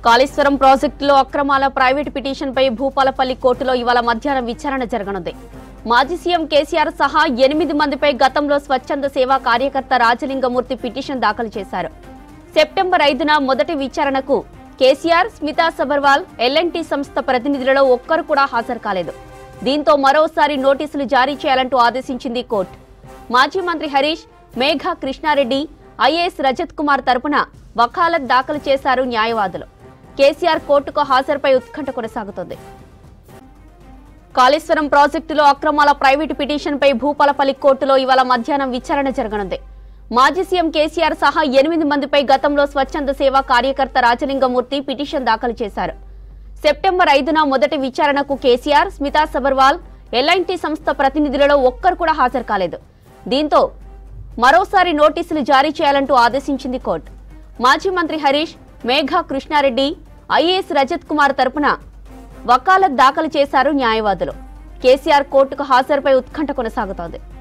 కాళేశ్వరం ప్రాజెక్టులో అక్రమాల ప్రైవేటు పిటిషన్పై భూపాలపల్లి కోర్టులో ఇవాళ మధ్యాహ్నం విచారణ జరగనుంది మాజీ సీఎం కేసీఆర్ సహా ఎనిమిది మందిపై గతంలో స్వచ్ఛంద సేవా కార్యకర్త రాజలింగమూర్తి పిటిషన్ దాఖలు చేశారు సెప్టెంబర్ ఐదున మొదటి విచారణకు కేసీఆర్ స్మితా సబర్వాల్ ఎల్ఎన్టీ సంస్థ ప్రతినిధులలో ఒక్కరు కూడా హాజరు కాలేదు దీంతో మరోసారి నోటీసులు జారీ చేయాలంటూ ఆదేశించింది కోర్టు మాజీ మంత్రి హరీష్ మేఘా కృష్ణారెడ్డి ఐఏఎస్ రజత్ కుమార్ తరపున వకాలత్ దాఖలు చేశారు న్యాయవాదులు కేసీఆర్ కోర్టుకు హాజరుపై ఉత్కంఠ కొనసాగుతోంది కాళేశ్వరం ప్రాజెక్టులో అక్రమాల ప్రైవేటు పిటిషన్పై భూపాలపల్లి కోర్టులో ఇవాళ మధ్యాహ్నం విచారణ జరగనుంది మాజీ సీఎం కేసీఆర్ సహా ఎనిమిది మందిపై గతంలో స్వచ్ఛంద సేవా కార్యకర్త రాజలింగమూర్తి పిటిషన్ దాఖలు చేశారు సెప్టెంబర్ ఐదున మొదటి విచారణకు కేసీఆర్ స్మితా సబర్వాల్ ఎల్ఐన్టీ సంస్థ ప్రతినిధులలో ఒక్కరు కూడా హాజరు కాలేదు దీంతో మరోసారి నోటీసులు జారీ చేయాలంటూ ఆదేశించింది కోర్టు మాజీ మంత్రి హరీష్ మేఘా కృష్ణారెడ్డి ఐఏఎస్ రజత్ కుమార్ తరపున వకాలత్ దాఖలు చేశారు న్యాయవాదులు కేసీఆర్ కోర్టుకు హాజరుపై ఉత్కంఠ కొనసాగుతోంది